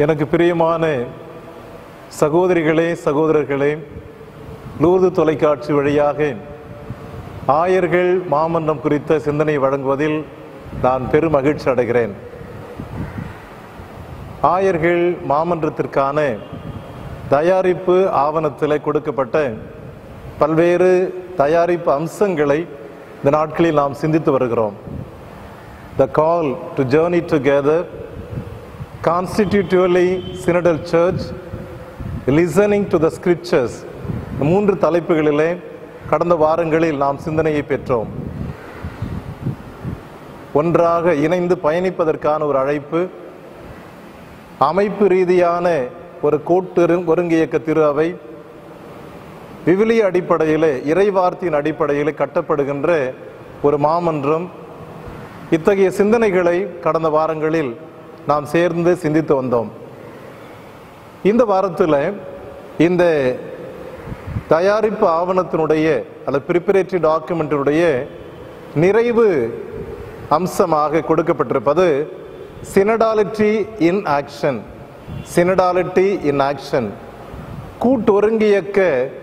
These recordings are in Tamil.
எனக்கு பிரியமான சகோதரிகளே சகோதரர்களே லூர்து தொலைக்காட்சி வழியாக ஆயர்கள் மாமன்றம் குறித்த சிந்தனை வழங்குவதில் நான் பெரும் மகிழ்ச்சி அடைகிறேன் ஆயர்கள் மாமன்றத்திற்கான தயாரிப்பு ஆவணத்தில் கொடுக்கப்பட்ட பல்வேறு தயாரிப்பு அம்சங்களை இந்த நாட்களில் நாம் சிந்தித்து வருகிறோம் the call to journey together constitutively synodal church listening to the scriptures மூன்று தலைப்புகளிலே கடந்த வாரங்களில் நாம் சிந்தனையை பெற்றோம் ஒன்றாக இணைந்து பயணிப்பதற்கான ஒரு அழைப்பு அமைப்பு ரீதியான ஒரு கூட்டு ஒருங்கியக்க திரு அவை விவிலிய அடிப்படையிலே இறைவார்த்தையின் அடிப்படையிலே கட்டப்படுகின்ற ஒரு மாமன்றம் இத்தகைய சிந்தனைகளை கடந்த வாரங்களில் நாம் சேர்ந்து சிந்தித்து வந்தோம் இந்த வாரத்தில் இந்த தயாரிப்பு ஆவணத்தினுடைய அல்லது ப்ரிப்பரேட்டரி டாக்குமெண்ட்டினுடைய நிறைவு அம்சமாக கொடுக்கப்பட்டிருப்பது synodality in action synodality in action கூட்டொருங்கியக்க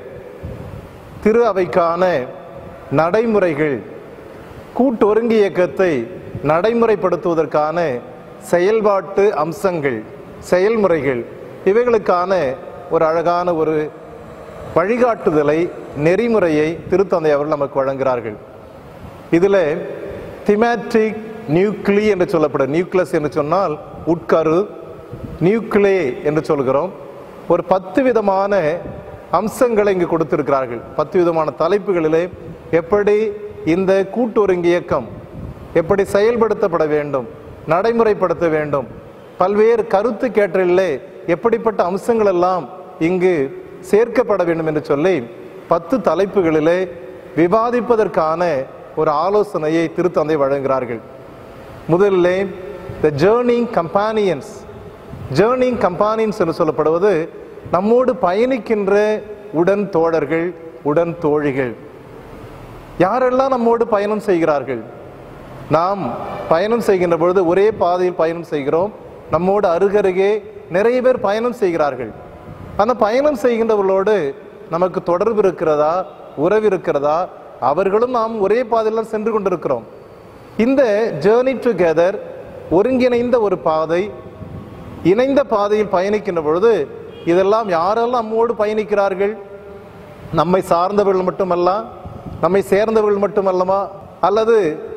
திரு அவைக்கான நடைமுறைகள் கூட்டொருங்கி இயக்கத்தை நடைமுறைப்படுத்துவதற்கான செயல்பாட்டு அம்சங்கள் செயல்முறைகள் இவைகளுக்கான ஒரு அழகான ஒரு வழிகாட்டுதலை நெறிமுறையை திருத்தந்தை அவர்கள் நமக்கு வழங்குகிறார்கள் இதில் திமேட்ரிக் நியூக்ளி என்று சொல்லப்படும் நியூக்ளியஸ் என்று சொன்னால் உட்கரு நியூக்ளே என்று சொல்கிறோம் ஒரு பத்து விதமான அம்சங்களை இங்கு கொடுத்திருக்கிறார்கள் பத்து விதமான தலைப்புகளிலே எப்படி இந்த கூட்டுறங்கு இயக்கம் எப்படி செயல்படுத்தப்பட வேண்டும் நடைமுறைப்படுத்த வேண்டும் பல்வேறு கருத்து கேட்டலிலே எப்படிப்பட்ட அம்சங்கள் எல்லாம் இங்கு சேர்க்கப்பட வேண்டும் என்று சொல்லி பத்து தலைப்புகளிலே விவாதிப்பதற்கான ஒரு ஆலோசனையை திருத்தந்தை வழங்குகிறார்கள் முதலிலே the journeying companions journeying companions என்று சொல்லப்படுவது நம்மோடு பயணிக்கின்ற உடன் தோழர்கள் உடன் தோழிகள் யாரெல்லாம் நம்மோடு பயணம் செய்கிறார்கள் நாம் பயணம் செய்கின்ற பொழுது ஒரே பாதையில் பயணம் செய்கிறோம் நம்மோடு அருகருகே நிறைய பேர் பயணம் செய்கிறார்கள் அந்த பயணம் செய்கின்றவர்களோடு நமக்கு தொடர்பு இருக்கிறதா உறவு இருக்கிறதா அவர்களும் நாம் ஒரே பாதையில் சென்று கொண்டிருக்கிறோம் இந்த ஜேர்னி டுகெதர் ஒருங்கிணைந்த ஒரு பாதை இணைந்த பாதையில் பயணிக்கின்ற பொழுது இதெல்லாம் யாரெல்லாம் நம்மோடு பயணிக்கிறார்கள் நம்மை சார்ந்தவர்கள் மட்டுமல்ல நம்மை சேர்ந்தவர்கள் மட்டுமல்லமா அல்லது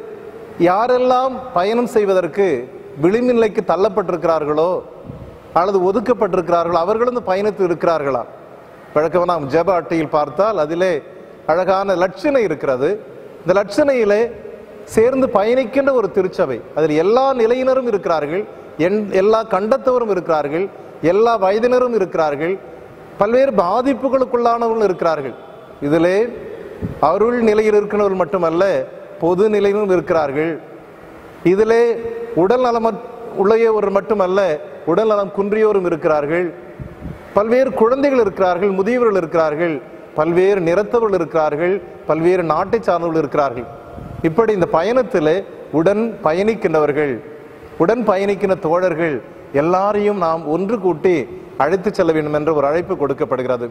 யாரெல்லாம் பயணம் செய்வதற்கு விளிம்பு நிலைக்கு தள்ளப்பட்டிருக்கிறார்களோ அல்லது ஒதுக்கப்பட்டிருக்கிறார்களோ அவர்களும் இந்த பயணத்தில் இருக்கிறார்களா வழக்கமாக நாம் ஜெப அட்டையில் பார்த்தால் அதிலே அழகான லட்சணை இருக்கிறது இந்த லட்சணையிலே சேர்ந்து பயணிக்கின்ற ஒரு திருச்சபை அதில் எல்லா நிலையினரும் இருக்கிறார்கள் எல்லா கண்டத்தவரும் இருக்கிறார்கள் எல்லா வயதினரும் இருக்கிறார்கள் பல்வேறு பாதிப்புகளுக்குள்ளானவர்கள் இருக்கிறார்கள் இதிலே அருள் நிலையில் இருக்கிறவர்கள் மட்டுமல்ல பொது நிலையிலும் இருக்கிறார்கள் இதிலே உடல் நலம் உழையவர் மட்டுமல்ல உடல் நலம் குன்றியோரும் இருக்கிறார்கள் பல்வேறு குழந்தைகள் இருக்கிறார்கள் முதியவர்கள் இருக்கிறார்கள் பல்வேறு நிறத்தவர்கள் இருக்கிறார்கள் பல்வேறு நாட்டை சார்ந்தவர்கள் இருக்கிறார்கள் இப்படி இந்த பயணத்தில் உடன் பயணிக்கின்றவர்கள் உடன் பயணிக்கின்ற தோழர்கள் எல்லாரையும் நாம் ஒன்று கூட்டி அழைத்து செல்ல வேண்டும் என்ற ஒரு அழைப்பு கொடுக்கப்படுகிறது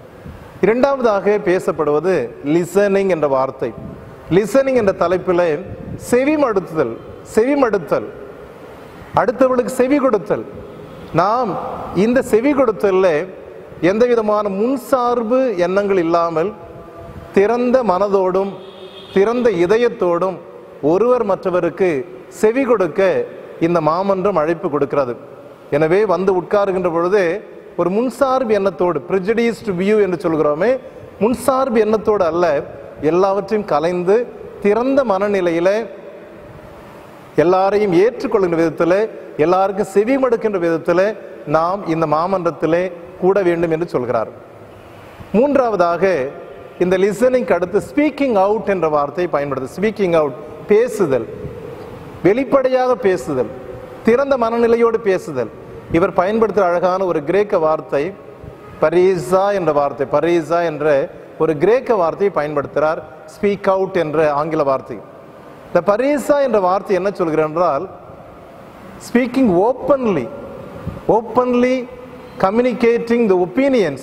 இரண்டாவதாக பேசப்படுவது லிசனிங் என்ற வார்த்தை லிசனிங் என்ற தலைப்பில் செவிமடுத்துதல் செவிமடுத்தல் அடுத்தவர்களுக்கு செவி கொடுத்தல் நாம் இந்த செவி கொடுத்தல்ல எந்த விதமான முன்சார்பு எண்ணங்கள் இல்லாமல் திறந்த மனதோடும் திறந்த இதயத்தோடும் ஒருவர் மற்றவருக்கு செவி கொடுக்க இந்த மாமன்றம் அழைப்பு கொடுக்கிறது எனவே வந்து உட்காருகின்ற பொழுதே ஒரு முன்சார்பு எண்ணத்தோடு ப்ரிஜடிஸ்ட் வியூ என்று சொல்கிறோமே முன்சார்பு எண்ணத்தோடு அல்ல எல்லாவற்றையும் கலைந்து திறந்த மனநிலையில எல்லாரையும் ஏற்றுக்கொள்கின்ற விதத்தில் எல்லாருக்கும் செவி மடுக்கின்ற விதத்தில் நாம் இந்த மாமன்றத்திலே கூட வேண்டும் என்று சொல்கிறார் மூன்றாவதாக இந்த லிசனிங் அடுத்து ஸ்பீக்கிங் அவுட் என்ற வார்த்தையை பயன்படுத்து ஸ்பீக்கிங் அவுட் பேசுதல் வெளிப்படையாக பேசுதல் திறந்த மனநிலையோடு பேசுதல் இவர் பயன்படுத்துகிற அழகான ஒரு கிரேக்க வார்த்தை பரீசா என்ற வார்த்தை பரீசா என்ற ஒரு கிரேக்க வார்த்தையை பயன்படுத்துகிறார் ஸ்பீக் அவுட் என்ற ஆங்கில வார்த்தை இந்த பரீசா என்ற வார்த்தை என்ன சொல்கிறேன் என்றால் speaking openly openly communicating the opinions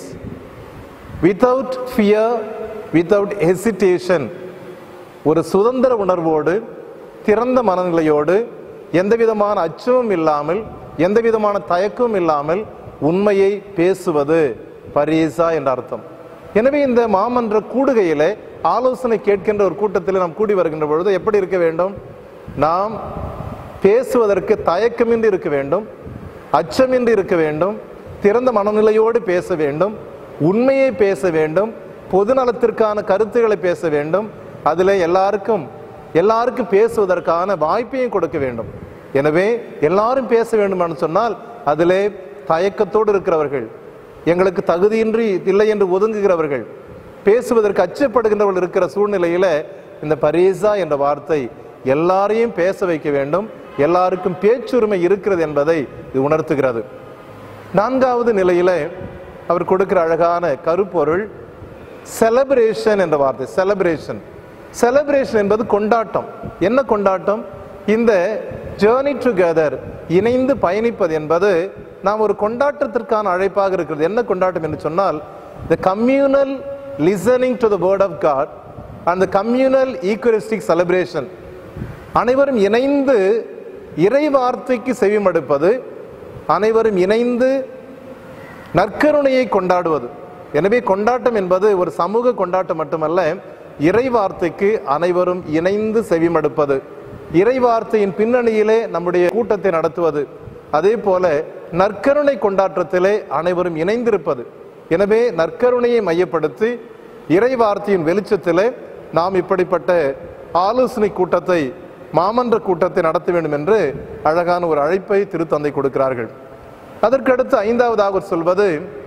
without fear, without hesitation. ஒரு சுதந்திர உணர்வோடு திறந்த மனநிலையோடு எந்த விதமான அச்சமும் இல்லாமல் எந்த விதமான தயக்கமும் இல்லாமல் உண்மையை பேசுவது பரீசா என்ற அர்த்தம் எனவே இந்த மாமன்ற கூடுகையிலே ஆலோசனை கேட்கின்ற ஒரு கூட்டத்தில் நாம் கூடி வருகின்ற பொழுது எப்படி இருக்க வேண்டும் நாம் பேசுவதற்கு தயக்கமின்றி இருக்க வேண்டும் அச்சமின்றி இருக்க வேண்டும் திறந்த மனநிலையோடு பேச வேண்டும் உண்மையை பேச வேண்டும் பொதுநலத்திற்கான கருத்துக்களை பேச வேண்டும் அதில் எல்லாருக்கும் எல்லாருக்கும் பேசுவதற்கான வாய்ப்பையும் கொடுக்க வேண்டும் எனவே எல்லாரும் பேச வேண்டும் சொன்னால் அதிலே தயக்கத்தோடு இருக்கிறவர்கள் எங்களுக்கு தகுதியின்றி இல்லை என்று ஒதுங்குகிறவர்கள் பேசுவதற்கு அச்சப்படுகின்றவர்கள் இருக்கிற சூழ்நிலையில இந்த பரீசா என்ற வார்த்தை எல்லாரையும் பேச வைக்க வேண்டும் எல்லாருக்கும் பேச்சுரிமை இருக்கிறது என்பதை இது உணர்த்துகிறது நான்காவது நிலையில அவர் கொடுக்கிற அழகான கருப்பொருள் செலப்ரேஷன் என்ற வார்த்தை செலப்ரேஷன் செலப்ரேஷன் என்பது கொண்டாட்டம் என்ன கொண்டாட்டம் இந்த ஜேர்னி டுகெதர் இணைந்து பயணிப்பது என்பது நாம் ஒரு கொண்டாட்டத்திற்கான அழைப்பாக இருக்கிறது என்ன கொண்டாட்டம் என்று சொன்னால் the communal listening to the word of God and the communal eucharistic celebration அனைவரும் இணைந்து இறை வார்த்தைக்கு செவிமடுப்பது அனைவரும் இணைந்து நற்கருணையை கொண்டாடுவது எனவே கொண்டாட்டம் என்பது ஒரு சமூக கொண்டாட்டம் மட்டுமல்ல இறை வார்த்தைக்கு அனைவரும் இணைந்து செவிமடுப்பது இறை வார்த்தையின் பின்னணியிலே நம்முடைய கூட்டத்தை நடத்துவது அதே போல நற்கருணை கொண்டாட்டத்திலே அனைவரும் இணைந்திருப்பது எனவே நற்கருணையை மையப்படுத்தி இறை வார்த்தையின் வெளிச்சத்திலே நாம் இப்படிப்பட்ட ஆலோசனை கூட்டத்தை மாமன்ற கூட்டத்தை நடத்த வேண்டும் என்று அழகான ஒரு அழைப்பை திருத்தந்தை கொடுக்கிறார்கள் அதற்கடுத்து ஐந்தாவதாக அவர் சொல்வது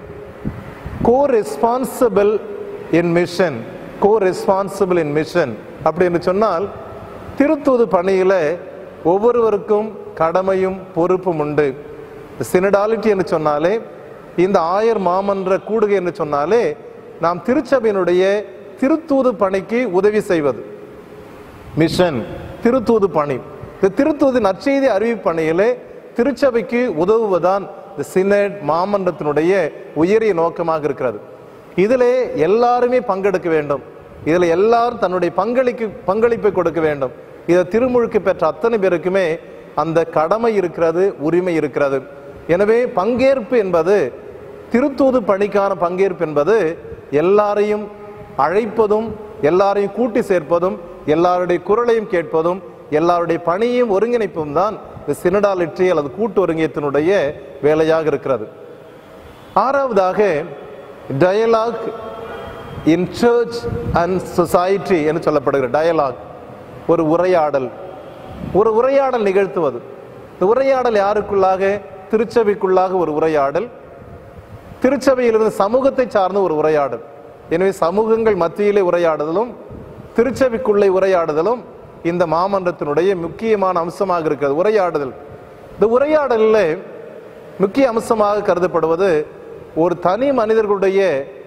co responsible in mission co responsible in mission அப்படி என்று சொன்னால் திருத்தூது பணியில ஒவ்வொருவருக்கும் கடமையும் பொறுப்பும் உண்டு சினடாலிட்டி என்று சொன்னாலே இந்த ஆயர் மாமன்ற கூடுகை என்று சொன்னாலே நாம் திருச்சபையினுடைய திருத்தூது பணிக்கு உதவி செய்வது மிஷன் திருத்தூது பணி இந்த திருத்தூது நற்செய்தி அறிவிப்பு பணியிலே திருச்சபைக்கு உதவுவதுதான் இந்த சினட் மாமன்றத்தினுடைய உயரிய நோக்கமாக இருக்கிறது இதிலே எல்லாருமே பங்கெடுக்க வேண்டும் இதில் எல்லாரும் தன்னுடைய பங்களிக்கு பங்களிப்பை கொடுக்க வேண்டும் இதை திருமுழுக்கு பெற்ற அத்தனை பேருக்குமே அந்த கடமை இருக்கிறது உரிமை இருக்கிறது எனவே பங்கேற்பு என்பது திருத்தூது பணிக்கான பங்கேற்பு என்பது எல்லாரையும் அழைப்பதும் எல்லாரையும் கூட்டி சேர்ப்பதும் எல்லாருடைய குரலையும் கேட்பதும் எல்லாருடைய பணியையும் ஒருங்கிணைப்பும் தான் இந்த சினடாலிட்டி அல்லது கூட்டு ஒருங்கியத்தினுடைய வேலையாக இருக்கிறது ஆறாவதாக dialogue in church and society என்று சொல்லப்படுகிற டயலாக் ஒரு உரையாடல் ஒரு உரையாடல் நிகழ்த்துவது இந்த உரையாடல் யாருக்குள்ளாக திருச்சபைக்குள்ளாக ஒரு உரையாடல் திருச்சபையிலிருந்து சமூகத்தை சார்ந்த ஒரு உரையாடல் எனவே சமூகங்கள் மத்தியிலே உரையாடுதலும் திருச்சபைக்குள்ளே உரையாடுதலும் இந்த மாமன்றத்தினுடைய முக்கியமான அம்சமாக இருக்கிறது உரையாடுதல் இந்த உரையாடலில் முக்கிய அம்சமாக கருதப்படுவது ஒரு தனி மனிதர்களுடைய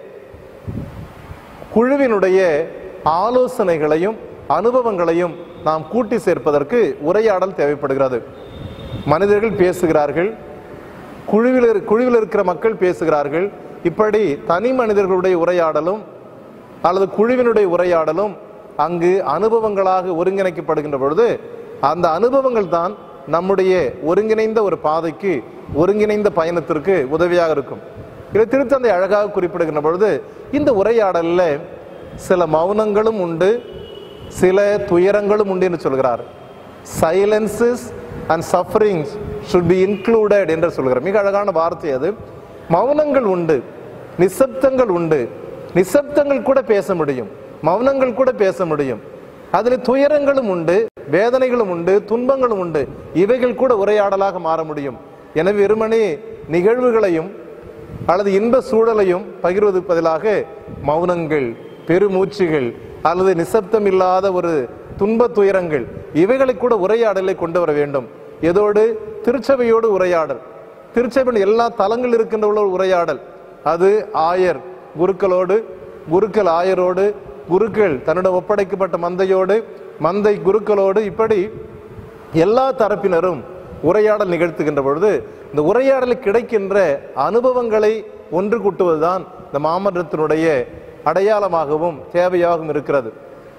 குழுவினுடைய ஆலோசனைகளையும் அனுபவங்களையும் நாம் கூட்டி சேர்ப்பதற்கு உரையாடல் தேவைப்படுகிறது மனிதர்கள் பேசுகிறார்கள் குழுவில் இரு- குழுவில் இருக்கிற மக்கள் பேசுகிறார்கள் இப்படி தனி மனிதர்களுடைய உரையாடலும் அல்லது குழுவினுடைய உரையாடலும் அங்கு அனுபவங்களாக ஒருங்கிணைக்கப்படுகின்ற பொழுது அந்த அனுபவங்கள் தான் நம்முடைய ஒருங்கிணைந்த ஒரு பாதைக்கு ஒருங்கிணைந்த பயணத்திற்கு உதவியாக இருக்கும் இதை திருத்தந்தை அழகாக குறிப்பிடுகின்ற பொழுது இந்த உரையாடலில் சில மௌனங்களும் உண்டு சில துயரங்களும் உண்டு என்று சொல்கிறார் silences and sufferings should be included என்று சொல்கிறார் மிக அழகான வார்த்தை அது மௌனங்கள் உண்டு நிசப்தங்கள் உண்டு நிசப்தங்கள் கூட பேச முடியும் மௌனங்கள் கூட பேச முடியும் அதில் துயரங்களும் உண்டு வேதனைகளும் உண்டு துன்பங்களும் உண்டு இவைகள் கூட உரையாடலாக மாற முடியும் எனவே வெறுமனே நிகழ்வுகளையும் அல்லது இன்ப சூழலையும் பகிர்வதற்கு பதிலாக மௌனங்கள் பெருமூச்சுகள் அல்லது நிசப்தம் இல்லாத ஒரு துன்ப துயரங்கள் இவைகளை கூட உரையாடலை கொண்டு வர வேண்டும் எதோடு திருச்சபையோடு உரையாடல் திருச்சபையின் எல்லா தலங்கள் இருக்கின்ற ஒரு உரையாடல் அது ஆயர் குருக்களோடு குருக்கள் ஆயரோடு குருக்கள் தன்னிடம் ஒப்படைக்கப்பட்ட மந்தையோடு மந்தை குருக்களோடு இப்படி எல்லா தரப்பினரும் உரையாடல் நிகழ்த்துகின்ற பொழுது இந்த உரையாடலில் கிடைக்கின்ற அனுபவங்களை ஒன்று கூட்டுவதுதான் இந்த மாமன்றத்தினுடைய அடையாளமாகவும் தேவையாகவும் இருக்கிறது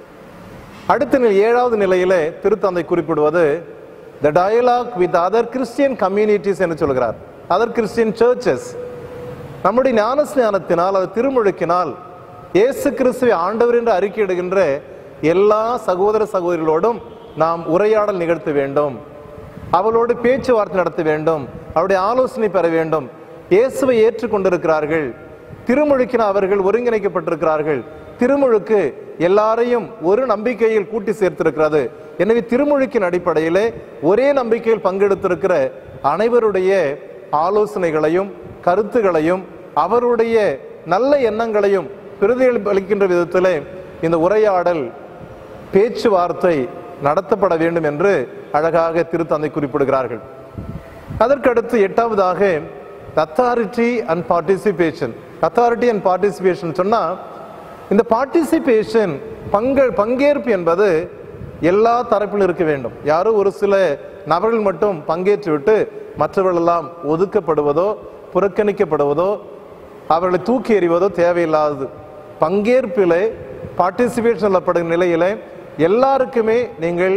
அடுத்த நிலை ஏழாவது நிலையிலே திருத்தந்தை குறிப்பிடுவது the dialogue with other Christian communities என்று சொல்கிறார் அதர் கிறிஸ்டியன் சர்ச்சஸ் நம்முடைய ஞானஸ்நானத்தினால் அது திருமுழுக்கினால் இயேசு கிறிஸ்துவை ஆண்டவர் என்று அறிக்கையிடுகின்ற எல்லா சகோதர சகோதரிகளோடும் நாம் உரையாடல் நிகழ்த்த வேண்டும் அவளோடு பேச்சுவார்த்தை நடத்த வேண்டும் அவருடைய ஆலோசனை பெற வேண்டும் இயேசுவை ஏற்றுக்கொண்டிருக்கிறார்கள் திருமுழுக்கின அவர்கள் ஒருங்கிணைக்கப்பட்டிருக்கிறார்கள் திருமுழுக்கு எல்லாரையும் ஒரு நம்பிக்கையில் கூட்டி சேர்த்திருக்கிறது எனவே திருமுழுக்கின் அடிப்படையிலே ஒரே நம்பிக்கையில் பங்கெடுத்திருக்கிற அனைவருடைய ஆலோசனைகளையும் கருத்துகளையும் அவருடைய நல்ல எண்ணங்களையும் பிரதிபலிக்கின்ற விதத்திலே இந்த உரையாடல் பேச்சுவார்த்தை நடத்தப்பட வேண்டும் என்று அழகாக திருத்தந்தை குறிப்பிடுகிறார்கள் அதற்கடுத்து எட்டாவதாக authority and participation authority and participation சொன்னா இந்த பார்ட்டிசிபேஷன் பங்கு பங்கேற்பு என்பது எல்லா தரப்பிலும் இருக்க வேண்டும் யாரோ ஒரு சில நபர்கள் மட்டும் பங்கேற்று விட்டு மற்றவர்கள் எல்லாம் ஒதுக்கப்படுவதோ புறக்கணிக்கப்படுவதோ அவர்களை தூக்கி எறிவதோ தேவையில்லாதது பங்கேற்பிலே பார்ட்டிசிபேஷன் சொல்லப்படும் நிலையிலே எல்லாருக்குமே நீங்கள்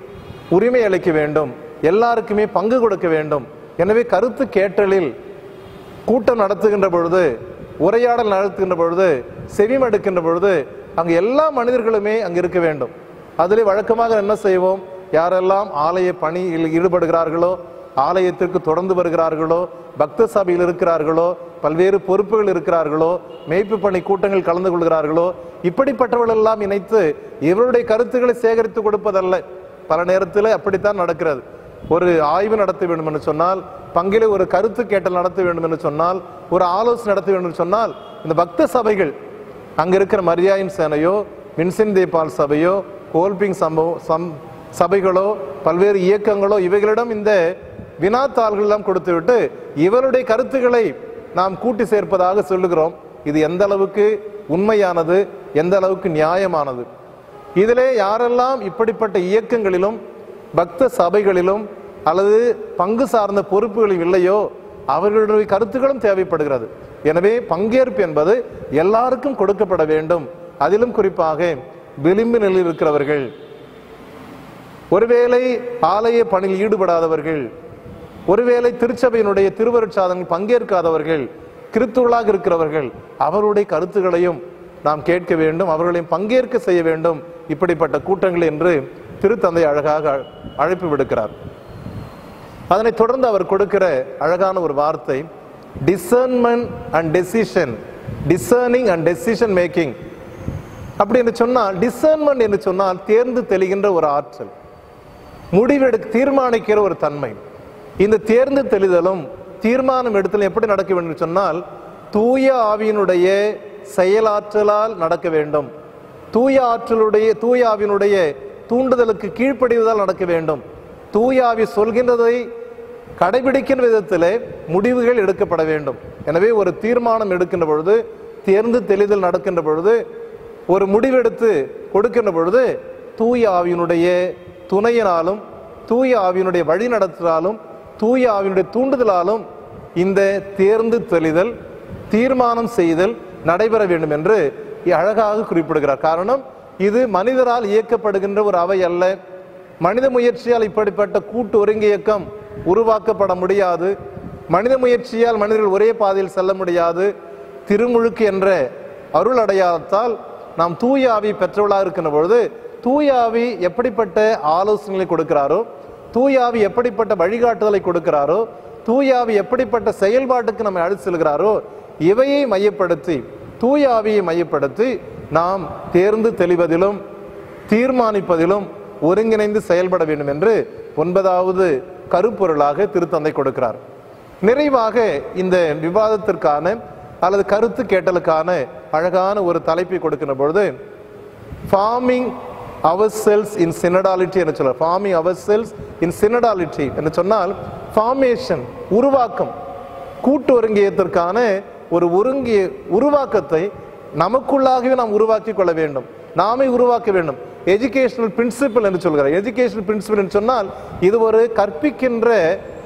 உரிமை அளிக்க வேண்டும் எல்லாருக்குமே பங்கு கொடுக்க வேண்டும் எனவே கருத்து கேட்டலில் கூட்டம் நடத்துகின்ற பொழுது உரையாடல் நடத்துகின்ற பொழுது செவிமடுக்கின்ற பொழுது அங்கு எல்லா மனிதர்களுமே அங்கு இருக்க வேண்டும் அதிலே வழக்கமாக என்ன செய்வோம் யாரெல்லாம் ஆலய பணியில் ஈடுபடுகிறார்களோ ஆலயத்திற்கு தொடர்ந்து வருகிறார்களோ பக்த சபையில் இருக்கிறார்களோ பல்வேறு பொறுப்புகள் இருக்கிறார்களோ மேய்ப்பு பணி கூட்டங்கள் கலந்து கொள்கிறார்களோ இப்படிப்பட்டவர்கள் எல்லாம் இணைத்து இவருடைய கருத்துக்களை சேகரித்து கொடுப்பதல்ல பல நேரத்தில் அப்படித்தான் நடக்கிறது ஒரு ஆய்வு நடத்த வேண்டும் என்று சொன்னால் பங்கிலே ஒரு கருத்து கேட்டல் நடத்த வேண்டும் என்று சொன்னால் ஒரு ஆலோசனை நடத்த வேண்டும் என்று சொன்னால் இந்த பக்த சபைகள் அங்க இருக்கிற மரியாயின் சேனையோ வின்சென்ட் தேபால் சபையோ கோல்பிங் சம்பவம் சம் சபைகளோ பல்வேறு இயக்கங்களோ இவைகளிடம் இந்த வினாத்தாள்கள் எல்லாம் கொடுத்துவிட்டு இவருடைய கருத்துக்களை நாம் கூட்டி சேர்ப்பதாக சொல்லுகிறோம் இது எந்த அளவுக்கு உண்மையானது எந்த அளவுக்கு நியாயமானது இதிலே யாரெல்லாம் இப்படிப்பட்ட இயக்கங்களிலும் பக்த சபைகளிலும் அல்லது பங்கு சார்ந்த பொறுப்புகளில் இல்லையோ அவர்களுடைய கருத்துக்களும் தேவைப்படுகிறது எனவே பங்கேற்பு என்பது எல்லாருக்கும் கொடுக்கப்பட வேண்டும் அதிலும் குறிப்பாக விளிம்பு நிலையில் இருக்கிறவர்கள் ஒருவேளை ஆலய பணியில் ஈடுபடாதவர்கள் ஒருவேளை திருச்சபையினுடைய திருவருட்சாதனங்கள் பங்கேற்காதவர்கள் கிறித்துவளாக இருக்கிறவர்கள் அவருடைய கருத்துக்களையும் நாம் கேட்க வேண்டும் அவர்களையும் பங்கேற்க செய்ய வேண்டும் இப்படிப்பட்ட கூட்டங்கள் என்று திருத்தந்தை அழகாக அழைப்பு விடுக்கிறார் அதனைத் தொடர்ந்து அவர் கொடுக்கிற அழகான ஒரு வார்த்தை discernment and decision discerning and decision making அப்படி என்று சொன்னால் டிசர்ன்மெண்ட் என்று சொன்னால் தேர்ந்து தெளிகின்ற ஒரு ஆற்றல் முடிவெடுக்க தீர்மானிக்கிற ஒரு தன்மை இந்த தேர்ந்து தெளிதலும் தீர்மானம் எடுத்தலும் எப்படி நடக்க வேண்டும் என்று சொன்னால் தூய ஆவியினுடைய செயலாற்றலால் நடக்க வேண்டும் தூய ஆற்றலுடைய தூய ஆவியினுடைய தூண்டுதலுக்கு கீழ்ப்படிவதால் நடக்க வேண்டும் தூய ஆவி சொல்கின்றதை கடைபிடிக்கின்ற விதத்திலே முடிவுகள் எடுக்கப்பட வேண்டும் எனவே ஒரு தீர்மானம் எடுக்கின்ற பொழுது தேர்ந்து தெளிதல் நடக்கின்ற பொழுது ஒரு முடிவெடுத்து கொடுக்கின்ற பொழுது தூய ஆவியினுடைய துணையினாலும் தூய ஆவியினுடைய வழி நடத்தினாலும் தூய ஆவியினுடைய தூண்டுதலாலும் இந்த தேர்ந்து தெளிதல் தீர்மானம் செய்தல் நடைபெற வேண்டும் என்று அழகாக குறிப்பிடுகிறார் காரணம் இது மனிதரால் இயக்கப்படுகின்ற ஒரு அவை அல்ல மனித முயற்சியால் இப்படிப்பட்ட கூட்டு ஒருங்கி இயக்கம் உருவாக்கப்பட முடியாது மனித முயற்சியால் மனிதர்கள் ஒரே பாதையில் செல்ல முடியாது திருமுழுக்கு என்ற அருள் அடையாளத்தால் நாம் தூய ஆவி பெற்றவளாக இருக்கின்ற பொழுது தூய ஆவி எப்படிப்பட்ட ஆலோசனைகளை கொடுக்கிறாரோ தூய ஆவி எப்படிப்பட்ட வழிகாட்டுதலை கொடுக்கிறாரோ தூய ஆவி எப்படிப்பட்ட செயல்பாட்டுக்கு நம்மை அழைத்து செல்கிறாரோ இவையை மையப்படுத்தி தூய ஆவியை மையப்படுத்தி நாம் தேர்ந்து தெளிவதிலும் தீர்மானிப்பதிலும் ஒருங்கிணைந்து செயல்பட வேண்டும் என்று ஒன்பதாவது கருப்பொருளாக திருத்தந்தை கொடுக்கிறார் நிறைவாக இந்த விவாதத்திற்கான அல்லது கருத்து கேட்டலுக்கான அழகான ஒரு தலைப்பை கொடுக்கின்ற பொழுது forming ourselves in synodality என்று சொல்றார் forming ourselves in synodality என்று சொன்னால் ஃபார்மேஷன் உருவாக்கம் கூட்டு ஒருங்கியத்திற்கான ஒரு ஒருங்கிய உருவாக்கத்தை நமக்குள்ளாகவே நாம் உருவாக்கி கொள்ள வேண்டும் நாமே உருவாக்க வேண்டும் எஜுகேஷனல் பிரின்சிபல் என்று சொல்கிறார் எஜுகேஷனல் பிரின்சிபல் என்று சொன்னால் இது ஒரு கற்பிக்கின்ற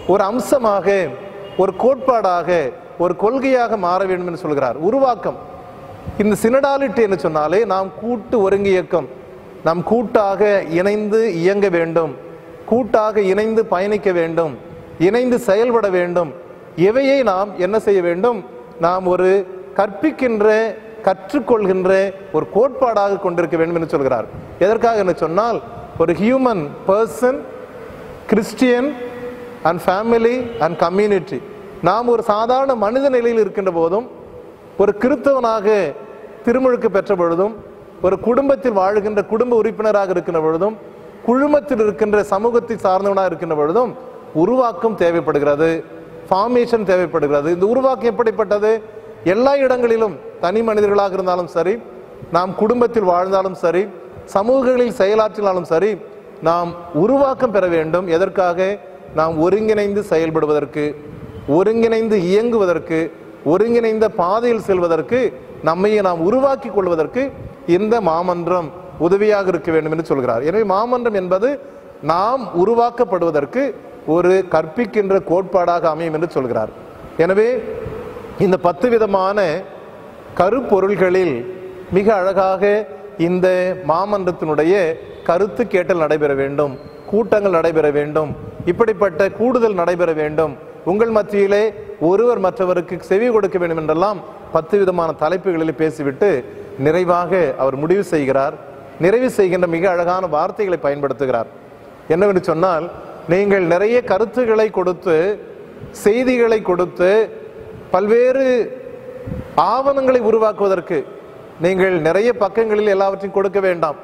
ஒரு அம்சமாக ஒரு கோட்பாடாக ஒரு கொள்கையாக மாற வேண்டும் என்று சொல்கிறார் உருவாக்கம் இந்த சினடாலிட்டி என்று சொன்னாலே நாம் கூட்டு ஒருங்கி இயக்கம் நாம் கூட்டாக இணைந்து இயங்க வேண்டும் கூட்டாக இணைந்து பயணிக்க வேண்டும் இணைந்து செயல்பட வேண்டும் இவையை நாம் என்ன செய்ய வேண்டும் நாம் ஒரு கற்பிக்கின்ற கற்றுக்கொள்கின்ற ஒரு கோட்பாடாக கொண்டிருக்க வேண்டும் என்று சொல்கிறார் எதற்காக என்று சொன்னால் ஒரு human person Christian and family and community நாம் ஒரு சாதாரண மனித நிலையில் இருக்கின்ற போதும் ஒரு கிறிஸ்தவனாக திருமுழுக்கு பெற்ற பொழுதும் ஒரு குடும்பத்தில் வாழ்கின்ற குடும்ப உறுப்பினராக இருக்கின்ற பொழுதும் குழுமத்தில் இருக்கின்ற சமூகத்தை சார்ந்தவனாக இருக்கின்ற பொழுதும் உருவாக்கம் தேவைப்படுகிறது ஃபார்மேஷன் தேவைப்படுகிறது இந்த உருவாக்கம் எப்படிப்பட்டது எல்லா இடங்களிலும் தனி மனிதர்களாக இருந்தாலும் சரி நாம் குடும்பத்தில் வாழ்ந்தாலும் சரி சமூகங்களில் செயலாற்றினாலும் சரி நாம் உருவாக்கம் பெற வேண்டும் எதற்காக நாம் ஒருங்கிணைந்து செயல்படுவதற்கு ஒருங்கிணைந்து இயங்குவதற்கு ஒருங்கிணைந்த பாதையில் செல்வதற்கு நம்மையே நாம் உருவாக்கி கொள்வதற்கு இந்த மாமன்றம் உதவியாக இருக்க வேண்டும் என்று சொல்கிறார் எனவே மாமன்றம் என்பது நாம் உருவாக்கப்படுவதற்கு ஒரு கற்பிக்கின்ற கோட்பாடாக அமையும் என்று சொல்கிறார் எனவே இந்த பத்து விதமான கருப்பொருள்களில் மிக அழகாக இந்த மாமன்றத்தினுடைய கருத்து கேட்டல் நடைபெற வேண்டும் கூட்டங்கள் நடைபெற வேண்டும் இப்படிப்பட்ட கூடுதல் நடைபெற வேண்டும் உங்கள் மத்தியிலே ஒருவர் மற்றவருக்கு செவி கொடுக்க வேண்டும் என்றெல்லாம் பத்து விதமான தலைப்புகளில் பேசிவிட்டு நிறைவாக அவர் முடிவு செய்கிறார் நிறைவு செய்கின்ற மிக அழகான வார்த்தைகளை பயன்படுத்துகிறார் என்னவென்று சொன்னால் நீங்கள் நிறைய கருத்துக்களை கொடுத்து செய்திகளை கொடுத்து பல்வேறு ஆவணங்களை உருவாக்குவதற்கு நீங்கள் நிறைய பக்கங்களில் எல்லாவற்றையும் கொடுக்க வேண்டாம்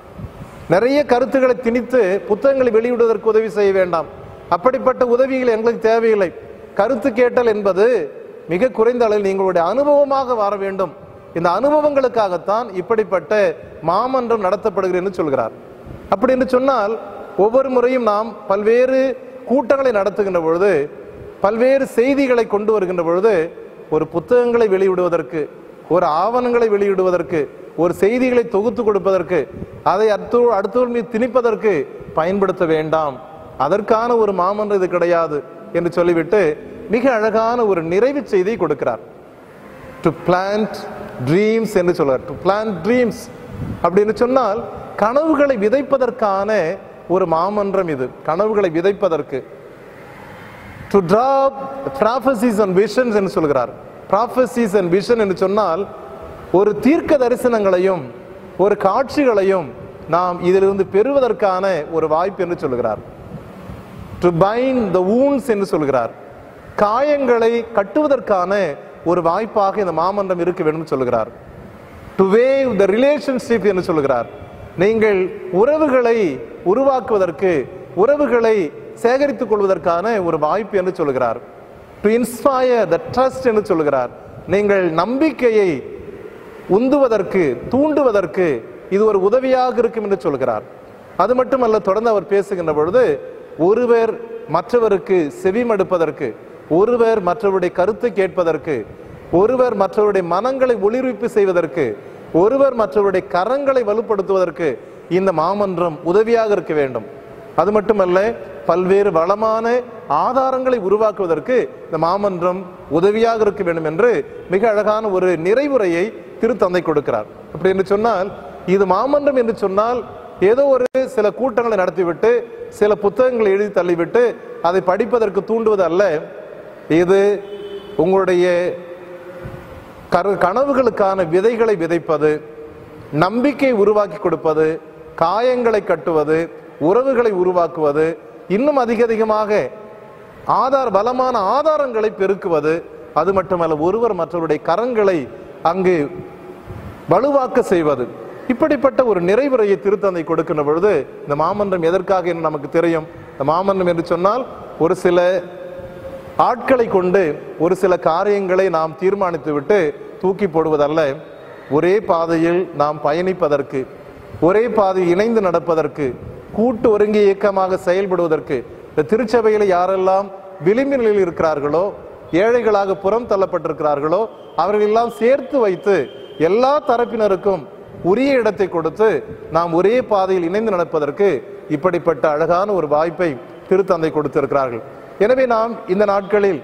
நிறைய கருத்துக்களை திணித்து புத்தகங்களை வெளியிடுவதற்கு உதவி செய்ய வேண்டாம் அப்படிப்பட்ட உதவிகள் எங்களுக்கு தேவையில்லை கருத்து கேட்டல் என்பது மிக குறைந்த அளவில் நீங்களுடைய அனுபவமாக வர வேண்டும் இந்த அனுபவங்களுக்காகத்தான் இப்படிப்பட்ட மாமன்றம் நடத்தப்படுகிறது என்று சொல்கிறார் அப்படி என்று சொன்னால் ஒவ்வொரு முறையும் நாம் பல்வேறு கூட்டங்களை நடத்துகின்ற பொழுது பல்வேறு செய்திகளை கொண்டு வருகின்ற பொழுது ஒரு புத்தகங்களை வெளியிடுவதற்கு ஒரு ஆவணங்களை வெளியிடுவதற்கு ஒரு செய்திகளை தொகுத்து கொடுப்பதற்கு அதை அடுத்த அடுத்தவர் மீது திணிப்பதற்கு பயன்படுத்த வேண்டாம் அதற்கான ஒரு மாமன்றம் இது கிடையாது என்று சொல்லிவிட்டு மிக அழகான ஒரு நிறைவு செய்தியை கொடுக்கிறார் டு பிளான்ட் ட்ரீம்ஸ் என்று சொல்றார் டு பிளான்ட் ட்ரீம்ஸ் அப்படின்னு சொன்னால் கனவுகளை விதைப்பதற்கான ஒரு மாமன்றம் இது கனவுகளை விதைப்பதற்கு to drop prophecies and visions என்று சொல்கிறார் ப்ராஃபசிஸ் அண்ட் விஷன் என்று சொன்னால் ஒரு தீர்க்க தரிசனங்களையும் ஒரு காட்சிகளையும் நாம் இதிலிருந்து பெறுவதற்கான ஒரு வாய்ப்பு என்று சொல்கிறார் டு பைண்ட் த wounds என்று சொல்கிறார் காயங்களை கட்டுவதற்கான ஒரு வாய்ப்பாக இந்த மாமன்றம் இருக்க வேண்டும் என்று சொல்கிறார் டு வேவ் த ரிலேஷன்ஷிப் என்று சொல்கிறார் நீங்கள் உறவுகளை உருவாக்குவதற்கு உறவுகளை சேகரித்துக் கொள்வதற்கான ஒரு வாய்ப்பு என்று சொல்கிறார் டு இன்ஸ்பயர் த ட்ரஸ்ட் என்று சொல்கிறார் நீங்கள் நம்பிக்கையை உந்துவதற்கு தூண்டுவதற்கு இது ஒரு உதவியாக இருக்கும் என்று சொல்கிறார் அது மட்டுமல்ல தொடர்ந்து அவர் பேசுகின்ற பொழுது ஒருவர் மற்றவருக்கு செவிமடுப்பதற்கு ஒருவர் மற்றவருடைய கருத்தை கேட்பதற்கு ஒருவர் மற்றவருடைய மனங்களை ஒளிர்விப்பு செய்வதற்கு ஒருவர் மற்றவருடைய கரங்களை வலுப்படுத்துவதற்கு இந்த மாமன்றம் உதவியாக இருக்க வேண்டும் அது மட்டுமல்ல பல்வேறு வளமான ஆதாரங்களை உருவாக்குவதற்கு இந்த மாமன்றம் உதவியாக இருக்க வேண்டும் என்று மிக அழகான ஒரு நிறைவுரையை திருத்தந்தை கொடுக்கிறார் அப்படி என்று சொன்னால் இது மாமன்றம் என்று சொன்னால் ஏதோ ஒரு சில கூட்டங்களை நடத்திவிட்டு சில புத்தகங்களை எழுதி தள்ளிவிட்டு அதை படிப்பதற்கு தூண்டுவது அல்ல இது உங்களுடைய கரு கனவுகளுக்கான விதைகளை விதைப்பது நம்பிக்கை உருவாக்கி கொடுப்பது காயங்களை கட்டுவது உறவுகளை உருவாக்குவது இன்னும் அதிக அதிகமாக ஆதார் பலமான ஆதாரங்களை பெருக்குவது அது மட்டுமல்ல ஒருவர் மற்றவருடைய கரங்களை அங்கு வலுவாக்க செய்வது இப்படிப்பட்ட ஒரு நிறைவுரையை திருத்தந்தை கொடுக்கின்ற பொழுது இந்த மாமன்றம் எதற்காக என்று நமக்கு தெரியும் இந்த மாமன்றம் என்று சொன்னால் ஒரு சில ஆட்களை கொண்டு ஒரு சில காரியங்களை நாம் தீர்மானித்து விட்டு தூக்கி போடுவதல்ல ஒரே பாதையில் நாம் பயணிப்பதற்கு ஒரே பாதையில் இணைந்து நடப்பதற்கு கூட்டு ஒருங்கி இயக்கமாக செயல்படுவதற்கு இந்த திருச்சபையில் யாரெல்லாம் விளிம்பு நிலையில் இருக்கிறார்களோ ஏழைகளாக புறம் தள்ளப்பட்டிருக்கிறார்களோ அவர்கள் எல்லாம் சேர்த்து வைத்து எல்லா தரப்பினருக்கும் உரிய இடத்தை கொடுத்து நாம் ஒரே பாதையில் இணைந்து நடப்பதற்கு இப்படிப்பட்ட அழகான ஒரு வாய்ப்பை திருத்தந்தை கொடுத்திருக்கிறார்கள் எனவே நாம் இந்த நாட்களில்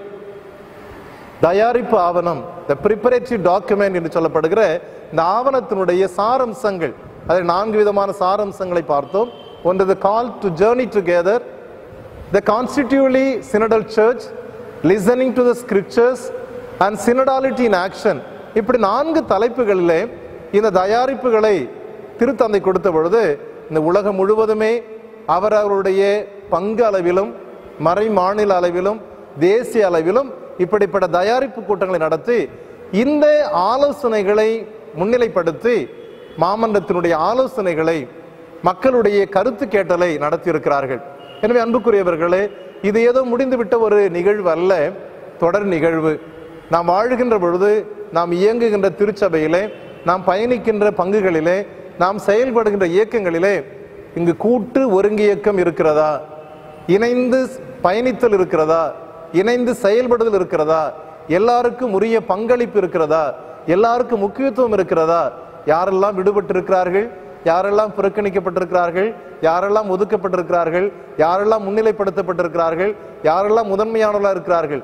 தயாரிப்பு ஆவணம் த ப்ரிப்பரேட்டரி டாக்குமெண்ட் என்று சொல்லப்படுகிற இந்த ஆவணத்தினுடைய சாரம்சங்கள் அதில் நான்கு விதமான சாரம்சங்களை பார்த்தோம் ஒன்று the call to journey together the constitutively synodal church listening to the scriptures and synodality in action இப்படி நான்கு தலைப்புகளிலே இந்த தயாரிப்புகளை திருத்தந்தை கொடுத்த பொழுது இந்த உலகம் முழுவதுமே அவரவருடைய பங்கு அளவிலும் மறை மாநில அளவிலும் தேசிய அளவிலும் இப்படிப்பட்ட தயாரிப்பு கூட்டங்களை நடத்தி இந்த ஆலோசனைகளை முன்னிலைப்படுத்தி மாமன்றத்தினுடைய ஆலோசனைகளை மக்களுடைய கருத்து கேட்டலை நடத்தியிருக்கிறார்கள் எனவே அன்புக்குரியவர்களே இது ஏதோ முடிந்துவிட்ட ஒரு நிகழ்வு அல்ல தொடர் நிகழ்வு நாம் வாழுகின்ற பொழுது நாம் இயங்குகின்ற திருச்சபையிலே நாம் பயணிக்கின்ற பங்குகளிலே நாம் செயல்படுகின்ற இயக்கங்களிலே இங்கு கூட்டு ஒருங்கியக்கம் இருக்கிறதா இணைந்து பயணித்தல் இருக்கிறதா இணைந்து செயல்படுதல் இருக்கிறதா எல்லாருக்கும் உரிய பங்களிப்பு இருக்கிறதா எல்லாருக்கும் முக்கியத்துவம் இருக்கிறதா யாரெல்லாம் விடுபட்டு இருக்கிறார்கள் யாரெல்லாம் புறக்கணிக்கப்பட்டிருக்கிறார்கள் யாரெல்லாம் ஒதுக்கப்பட்டிருக்கிறார்கள் யாரெல்லாம் முன்னிலைப்படுத்தப்பட்டிருக்கிறார்கள் யாரெல்லாம் முதன்மையானவர்களா இருக்கிறார்கள்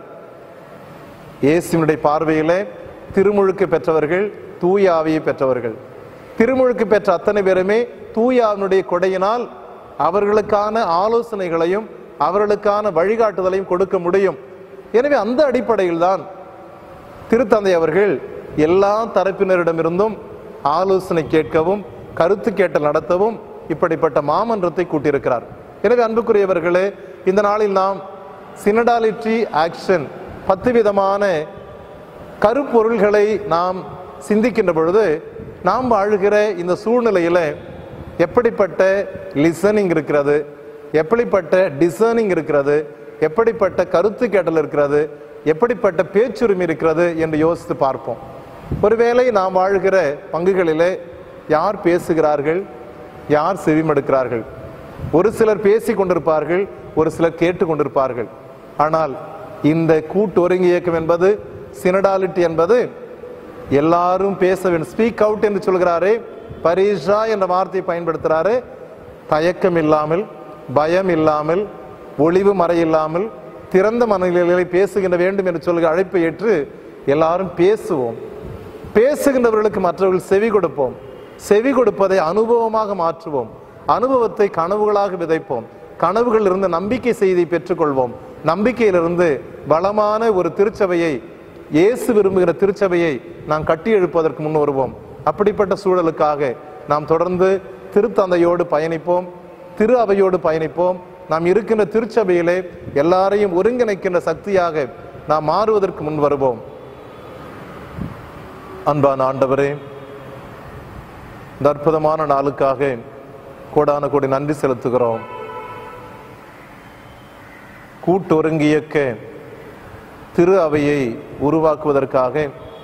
இயேசுவினுடைய பார்வையிலே திருமுழுக்கு பெற்றவர்கள் தூய ஆவியை பெற்றவர்கள் திருமுழுக்கு பெற்ற அத்தனை பேருமே தூய ஆவினுடைய கொடையினால் அவர்களுக்கான ஆலோசனைகளையும் அவர்களுக்கான வழிகாட்டுதலையும் கொடுக்க முடியும் எனவே அந்த அடிப்படையில் தான் திருத்தந்தை அவர்கள் எல்லா தரப்பினரிடமிருந்தும் ஆலோசனை கேட்கவும் கருத்து கேட்டல் நடத்தவும் இப்படிப்பட்ட மாமன்றத்தை கூட்டியிருக்கிறார் எனவே அன்புக்குரியவர்களே இந்த நாளில் நாம் சினடாலிட்டி ஆக்ஷன் பத்து விதமான கருப்பொருள்களை நாம் சிந்திக்கின்ற பொழுது நாம் வாழுகிற இந்த சூழ்நிலையில எப்படிப்பட்ட லிசனிங் இருக்கிறது எப்படிப்பட்ட டிசர்னிங் இருக்கிறது எப்படிப்பட்ட கருத்து கேட்டல் இருக்கிறது எப்படிப்பட்ட பேச்சுரிமை இருக்கிறது என்று யோசித்து பார்ப்போம் ஒருவேளை நாம் வாழ்கிற பங்குகளிலே யார் பேசுகிறார்கள் யார் செவிமடுக்கிறார்கள் ஒரு சிலர் பேசிக் கொண்டிருப்பார்கள் ஒரு சிலர் கேட்டு கொண்டிருப்பார்கள் ஆனால் இந்த கூட்டு ஒருங்கி இயக்கம் என்பது சினடாலிட்டி என்பது எல்லாரும் பேச வேண்டும் ஸ்பீக் அவுட் என்று சொல்கிறாரே பரீஷா என்ற வார்த்தையை பயன்படுத்துகிறாரு தயக்கம் இல்லாமல் பயம் இல்லாமல் ஒளிவு மறை இல்லாமல் திறந்த மனநிலைகளை பேசுகின்ற வேண்டும் என்று சொல்கிற அழைப்பை ஏற்று எல்லாரும் பேசுவோம் பேசுகின்றவர்களுக்கு மற்றவர்கள் செவி கொடுப்போம் செவி கொடுப்பதை அனுபவமாக மாற்றுவோம் அனுபவத்தை கனவுகளாக விதைப்போம் கனவுகளில் இருந்து நம்பிக்கை செய்தியை பெற்றுக்கொள்வோம் நம்பிக்கையிலிருந்து பலமான ஒரு திருச்சபையை இயேசு விரும்புகிற திருச்சபையை நாம் கட்டி எழுப்பதற்கு முன் வருவோம் அப்படிப்பட்ட சூழலுக்காக நாம் தொடர்ந்து திருத்தந்தையோடு பயணிப்போம் திரு அவையோடு பயணிப்போம் நாம் இருக்கின்ற திருச்சபையிலே எல்லாரையும் ஒருங்கிணைக்கின்ற சக்தியாக நாம் மாறுவதற்கு முன் வருவோம் அன்பான ஆண்டவரே இந்த அற்புதமான நாளுக்காக கோடான கோடி நன்றி செலுத்துகிறோம் கூட்டு ஒருங்கியக்க திரு அவையை உருவாக்குவதற்காக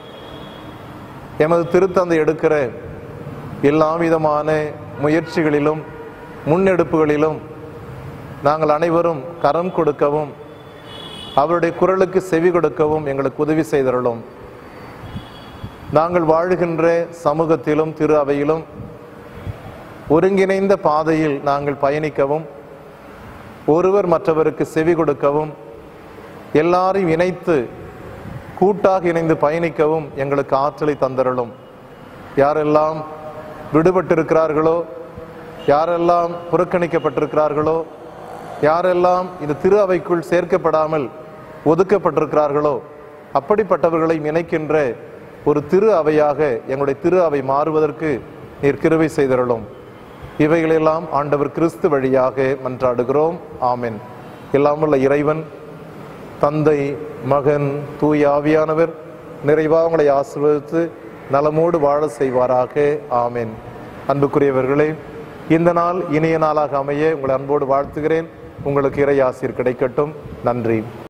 எமது திருத்தந்தை எடுக்கிற எல்லா விதமான முயற்சிகளிலும் முன்னெடுப்புகளிலும் நாங்கள் அனைவரும் கரம் கொடுக்கவும் அவருடைய குரலுக்கு செவி கொடுக்கவும் எங்களுக்கு உதவி செய்தருளும் நாங்கள் வாழுகின்ற சமூகத்திலும் திரு அவையிலும் ஒருங்கிணைந்த பாதையில் நாங்கள் பயணிக்கவும் ஒருவர் மற்றவருக்கு செவி கொடுக்கவும் எல்லாரையும் இணைத்து கூட்டாக இணைந்து பயணிக்கவும் எங்களுக்கு ஆற்றலை தந்தருளும் யாரெல்லாம் விடுபட்டிருக்கிறார்களோ யாரெல்லாம் புறக்கணிக்கப்பட்டிருக்கிறார்களோ யாரெல்லாம் இந்த திரு அவைக்குள் சேர்க்கப்படாமல் ஒதுக்கப்பட்டிருக்கிறார்களோ அப்படிப்பட்டவர்களை இணைக்கின்ற ஒரு திரு அவையாக எங்களுடைய திரு அவை மாறுவதற்கு நீர் கிருபை செய்தருளும் இவைகளெல்லாம் ஆண்டவர் கிறிஸ்து வழியாக மன்றாடுகிறோம் ஆமென் எல்லாம் உள்ள இறைவன் தந்தை மகன் தூய ஆவியானவர் நிறைவாக உங்களை ஆசீர்வதித்து நலமோடு வாழ செய்வாராக ஆமென் அன்புக்குரியவர்களே இந்த நாள் இனிய நாளாக அமைய உங்களை அன்போடு வாழ்த்துகிறேன் உங்களுக்கு இறை ஆசீர் கிடைக்கட்டும் நன்றி